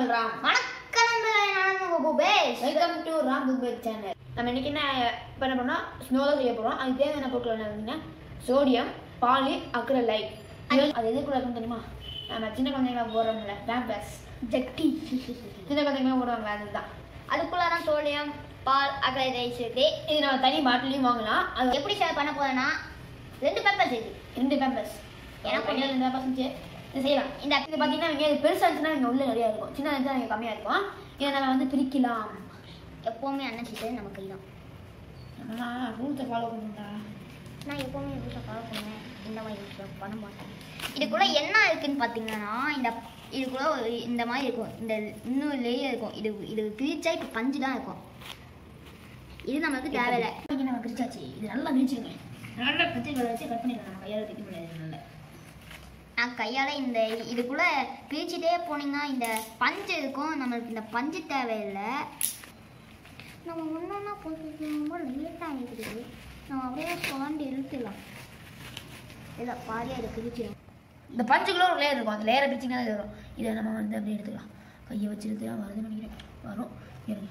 உங்கள் ராம் வணக்கம் நண்பர்களே, நான் உங்க பூபேஷ் வெல்கம் டு ராம் புக்பேட் சேனல் நம்ம இன்னைக்கு என்ன இப்போ என்ன பண்ணோம் ஸ்னோ தான் செய்ய போகிறோம் அதுக்கு தேவையான பொருட்கள் என்ன பார்த்தீங்கன்னா சோடியம் பாலி அக்ரலை அது எதுக்குள்ள இருக்குன்னு தெரியுமா நம்ம சின்ன குழந்தைங்கள போடுறோம்ல பேம்பஸ் ஜட்டி சின்ன குழந்தைங்கள போடுவாங்க அதுதான் அதுக்குள்ள தான் சோடியம் பால் அகலை ரைஸ் இருக்கு இது நம்ம தனி பாட்டிலையும் வாங்கலாம் அது எப்படி ஷேர் பண்ண போறேன்னா ரெண்டு பேப்பர்ஸ் இருக்கு ரெண்டு பேம்பஸ் எனக்கு எனக்கு கொஞ்சம் ரெண்டு பேம்பஸ் இருந்துச்சு இது செய்யலாம் இந்த இது பார்த்தீங்கன்னா இங்கே இது பெருசாக இருந்துச்சுன்னா இங்கே உள்ள நிறையா இருக்கும் சின்ன இருந்துச்சுன்னா இங்கே கம்மியாக இருக்கும் இதை நம்ம வந்து பிரிக்கலாம் எப்பவுமே அண்ணன் சீட்டு நம்ம கை தான் நம்ம ரூல்ஸை ஃபாலோ பண்ணுறா நான் எப்பவுமே வீட்டில் ஃபாலோ பண்ணுவேன் இந்த மாதிரி விஷயம் பண்ண மாட்டேன் இதுக்குள்ள என்ன இருக்குன்னு பார்த்தீங்கன்னா இந்த இதுக்குள்ள ஒரு இந்த மாதிரி இருக்கும் இந்த இன்னும் லேயர் இருக்கும் இது இது பிரிச்சா இப்போ பஞ்சு தான் இருக்கும் இது நமக்கு தேவையில்லை இங்கே நம்ம பிரிச்சாச்சு இது நல்லா பிரிச்சுருங்க நல்லா பிரிச்சு வச்சு கட் பண்ணிடலாம் நம்ம கையால் தைக்க முடியாது நல்லா நான் கையால் இந்த இதுக்குள்ள பிரிச்சுட்டே போனீங்கன்னா இந்த பஞ்சு இருக்கும் நம்மளுக்கு இந்த பஞ்சு தேவையில்லை நம்ம ஒன்றா போட்டு ரொம்ப லேட்டாக இருக்குது நம்ம அப்படியே சுவாண்டி இழுத்துலாம் இல்லை பாதியாக இதை பிரிச்சிடும் இந்த பஞ்சுக்குள்ள ஒரு லேயர் இருக்கும் அந்த லேயரை பிரிச்சிங்கன்னா இது வரும் இதை நம்ம வந்து அப்படியே எடுத்துக்கலாம் கையை வச்சு எடுத்து வருதுன்னு நினைக்கிறேன் வரும் இருங்க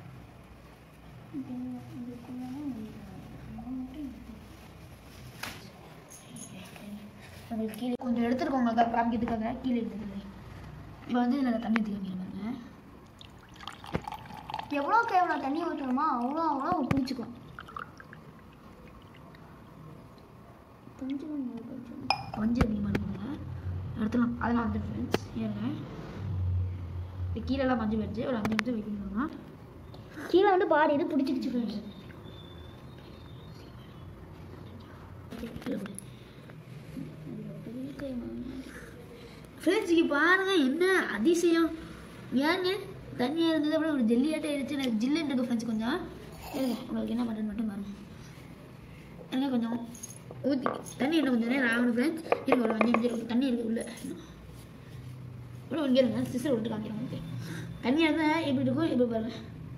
உங்களுக்கு கீழே கொஞ்சம் எடுத்துருக்கோங்க காமிக்கிறதுக்காக கீழே எடுத்துக்கோங்க இப்போ வந்து இதில் தண்ணி ஊற்றிக்கோங்க பாருங்க எவ்வளோக்கு எவ்வளோ தண்ணி ஊற்றணுமோ அவ்வளோ அவ்வளோ பிடிச்சிக்கும் பஞ்சு அதிகமாக இருக்குங்க எடுத்துலாம் அதெல்லாம் வந்து ஃப்ரெண்ட்ஸ் ஏறுங்க இப்போ கீழெல்லாம் பஞ்சு வச்சு ஒரு அஞ்சு நிமிஷம் வைக்கணும்னா கீழே வந்து பாதி இது பிடிச்சிருச்சு ஃப்ரெண்ட்ஸ் ஃப்ரெண்ட்ஸ் இங்கே பாருங்க என்ன அதிசயம் ஏங்க தண்ணியாக இருந்தது அப்படியே ஒரு ஜெல்லியாட்டம் ஆயிடுச்சு எனக்கு ஜில்லுன்னு இருக்கு ஃப்ரெண்ட்ஸ் கொஞ்சம் இருங்க உங்களுக்கு என்ன பண்ணுறது மட்டும் பாருங்க என்ன கொஞ்சம் ஊற்றி தண்ணி இன்னும் கொஞ்சம் நேரம் ஆகணும் ஃப்ரெண்ட்ஸ் இருங்க ஒரு அஞ்சு நிமிஷம் இருக்கு. தண்ணி இருக்கு உள்ள இவ்வளோ இங்கே இருங்க சிஸ்டர் விட்டு காமிக்கிறேன் உங்களுக்கு தண்ணியாக இருந்தால் எப்படி இருக்கும் இப்போ பாருங்க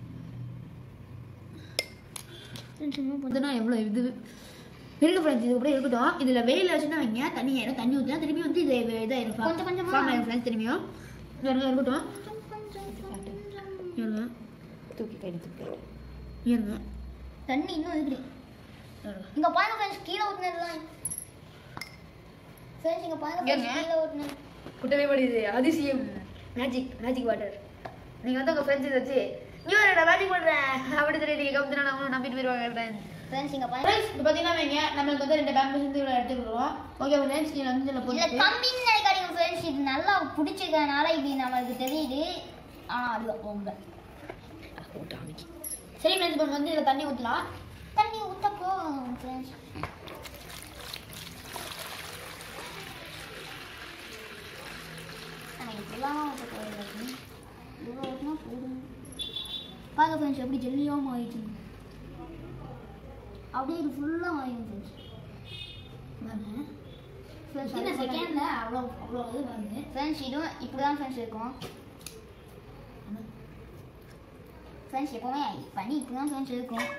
பார்த்தோன்னா எவ்வளோ இது இருக்கு ஃப்ரெண்ட்ஸ் இது கூட இருக்கட்டும் இதில் வெயிலில் வச்சுன்னா வைங்க தண்ணி ஆயிடும் தண்ணி ஊற்றினா திரும்பி வந்து இது இதாயிரும் கொஞ்சம் கொஞ்சமா. ஃபார்ம் ஆயிரும் ஃப்ரெண்ட்ஸ் திரும்பியும் இது இருங்க இருக்கட்டும் இருங்க தூக்கி கையில் தூக்கி இருங்க தண்ணி இன்னும் இருக்குது இருங்க. இங்க பாருங்க ஃப்ரெண்ட்ஸ் கீழே ஊத்துனதுலாம் ஃப்ரெண்ட்ஸ் இங்க பாருங்க ஏங்க? friends, கீழே ஊத்துனது குட்டவே படிது அதிசயம் மேஜிக் மேஜிக் வாட்டர் நீங்கள் வந்து உங்கள் ஃப்ரெண்ட்ஸ் இதை வச்சு இங்கே நான் மேஜிக் பண்ணுறேன் அப்படி சொல்லி நீங்கள் கம்பெனி நான் அவங்களும் நம்பிட்டு போயிடுவாங்க ஃப்ரெண்ட்ஸ் ஃப்ரெண்ட்ஸ் இங்க பாருங்க ஃப்ரெண்ட்ஸ் இப்போ பார்த்தீங்கன்னா வைங்க நம்மளுக்கு வந்து ரெண்டு பேம்பஸ் வந்து இவ்வளோ எடுத்துக்கிடுவோம் ஓகே ஃப்ரெண்ட்ஸ் இதில் வந்து இதில் இதுல போட்டு கம்மின்னு நினைக்காதீங்க ஃப்ரெண்ட்ஸ் இது நல்லா பிடிச்சிருக்கனால இது நம்மளுக்கு தெரியுது ஆனா அது ரொம்ப சரி ஃப்ரெண்ட்ஸ் இப்போ வந்து இதில் தண்ணி ஊற்றலாம் தண்ணி ஊத்தப்போ ஃப்ரெண்ட்ஸ் நம்ம இப்படிலாம் ஊற்ற போகிறது இவ்வளோ ஊற்றினா போதும் பாருங்க ஃப்ரெண்ட்ஸ் எப்படி ஜெல்லியாக மாறிடுச்சு அப்படியே இது ஃபுல்லாக மாறிடும் ஃப்ரெண்ட்ஸ் சின்ன செகண்டில் அவ்வளோ அவ்வளோ இது வருது ஃப்ரெண்ட்ஸ் இதுவும் இப்படி தான் ஃப்ரெண்ட்ஸ் இருக்கும் ஃப்ரெண்ட்ஸ் எப்போவுமே பண்ணி இப்படி தான் ஃப்ரெண்ட்ஸ் இருக்கும்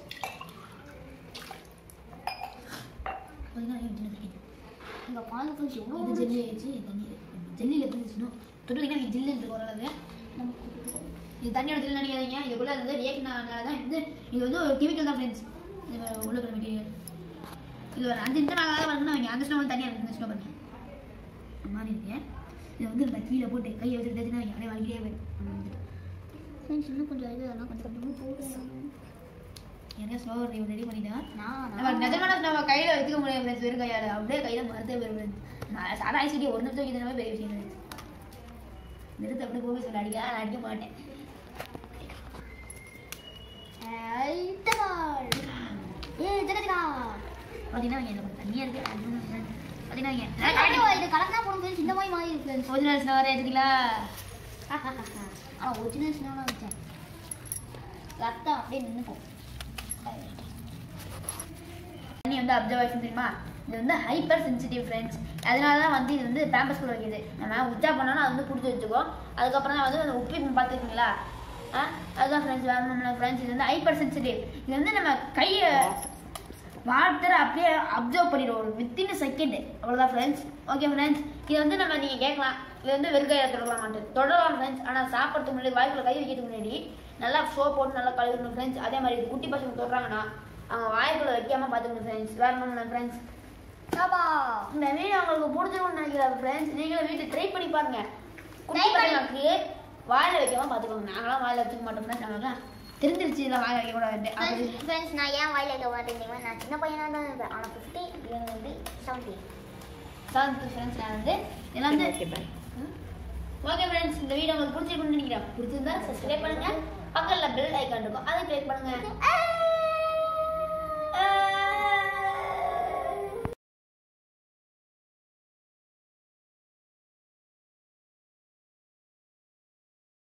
பார்த்தீங்கன்னா இது சின்ன செகண்ட் இங்கே பாருங்க ஃப்ரெண்ட்ஸ் எவ்வளோ இது ஜெல்லி ஆயிடுச்சு தண்ணி ஜெல்லியில் இருந்துச்சுன்னா தொட்டுக்கிட்டீங்கன்னா இது ஜில்லுன்னு இருக்கு ஓரளவு இது தண்ணியோட ஜில்லு நினைக்காதீங்க இதுக்குள்ள வந்து ரியாக்ஷன் ஆனதுனால தான் வந்து இது வந்து ஒரு கெமிக்கல் தான் ஃப்ரெண்ட்ஸ் இது வேற உள்ள இருக்கிற மெட்டீரியல் இது ஒரு அஞ்சு நிமிஷம் நாங்கள் வரணும்னா அவங்க அந்த ஸ்னோ வந்து தனியாக இருக்கு ஸ்னோ பண்ணி அந்த மாதிரி இருக்கு இதை வந்து நம்ம கீழே போட்டு கையை வச்சு தேய்ச்சினா அவங்க அப்படியே வலிக்கிட்டே போயிடும் ஃப்ரெண்ட்ஸ் இன்னும் கொஞ்சம் இது அதெல்லாம் கொஞ்சம் கொஞ்சமாக போடுறாங்க எனக்கு ஸ்னோ ரெடி பண்ணிட்டா நான் நம்ம நிஜமான நம்ம கையில் வச்சுக்க முடியாது ஃப்ரெண்ட்ஸ் வெறும் கையால் அப்படியே கையில் மறுத்தே போயிடும் ஃப்ரெண்ட்ஸ் நான் சாதா ஐசிடி ஒரு நிமிஷம் வைக்கிறதுனால பெரிய விஷயம் ஃப்ரெண்ட்ஸ் நிறுத்த அப்படியே போக சொல்ல அடிக்க நான் அடிக்க மாட்டேன் ஏய் தெரியுதா பார்த்தீங்கன்னா இங்க எனக்கு தண்ணியாக இருக்குது பார்த்தீங்கன்னா இங்க இது கலக்கா போடும் ஃப்ரெண்ட்ஸ் இந்த மாதிரி மாறி இருக்கு ஒரிஜினல் ஸ்னோ வர எடுத்துக்கலாம் ஆனால் ஒரிஜினல் ஸ்னோலாம் வச்சேன் ரத்தம் அப்படியே நின்றுக்கும் தண்ணி வந்து அப்சர்வேஷன் தெரியுமா இது வந்து ஹைப்பர் சென்சிட்டிவ் ஃப்ரெண்ட்ஸ் அதனால தான் வந்து இது வந்து பேம்பஸ் கூட வைக்கிது நம்ம உச்சா பண்ணோம்னா அது வந்து பிடிச்சி வச்சுக்கோ அதுக்கப்புறம் தான் வந்து அந்த உப்பு பார்த்துருக்கீங்களா ஆ அதுதான் ஃப்ரெண்ட்ஸ் வேறு நம்மளோட ஃப்ரெண்ட்ஸ் இது வந்து ஹைப்பர் சென்சிட்டிவ் இது வந்து நம்ம கையை வாட்டரை அப்படியே அப்சர்வ் பண்ணிடும் ஒரு வித்தின் செகண்ட் அவ்வளோதான் ஃப்ரெண்ட்ஸ் ஓகே ஃப்ரெண்ட்ஸ் இது வந்து நம்ம நீங்கள் கேட்கலாம் இது வந்து வெறுங்காயில தொடரலாம் மாட்டேன் தொடரலாம் ஃப்ரெண்ட்ஸ் ஆனால் சாப்பிட்றதுக்கு முன்னாடி வாய்க்குள்ள கை வைக்கிறதுக்கு முன்னாடி நல்லா சோப் போட்டு நல்லா கழுவிடணும் ஃப்ரெண்ட்ஸ் அதே மாதிரி இது குட்டி பசங்க தொடுறாங்கன்னா அவங்க வாய்க்குள்ள வைக்காம பார்த்துக்கணும் ஃப்ரெண்ட்ஸ் வேற ஒன்றும் ஃப்ரெண்ட்ஸ் சாபா இந்த வீடியோ உங்களுக்கு பிடிச்சிருக்கும்னு நினைக்கிறேன் ஃப்ரெண்ட்ஸ் நீங்களும் வீட்டில் ட்ரை பண்ணி பாருங்க குட்டி Try பண்ணி- பசங்களுக்கு வாயில வைக்காம பார்த்துக்கோங்க நாங்களாம் வாயில வச்சுக்க மாட்டோம் ஃப்ரெண்ட்ஸ் நாங்களாம் தெரிஞ்சிருச்சு இதெல்லாம் வாயில வைக்கக்கூடாது அப்படி ஃப்ரெண்ட்ஸ் நான் ஏன் வாயில இருக்க மாட்டேன் நான் சின்ன பையனா தான் இருப்பேன் ஆனால் ஃபிஃப்டி இவங்க வந்து செவன்ட்டி செவன்த் ஃப்ரெண்ட்ஸ் நான் வந்து இதெல்லாம் வந்து ஓகே பாய் ஓகே ஃப்ரெண்ட்ஸ் இந்த வீடியோ உங்களுக்கு பிடிச்சிருக்குன்னு நினைக்கிறேன் பிடிச்சிருந்தா சப்ஸ்கிரைப் பண்ணுங்க பக்கத்துல பெல் ஐக்கான் இருக்கும் அதை கிளிக் பண்ணுங்க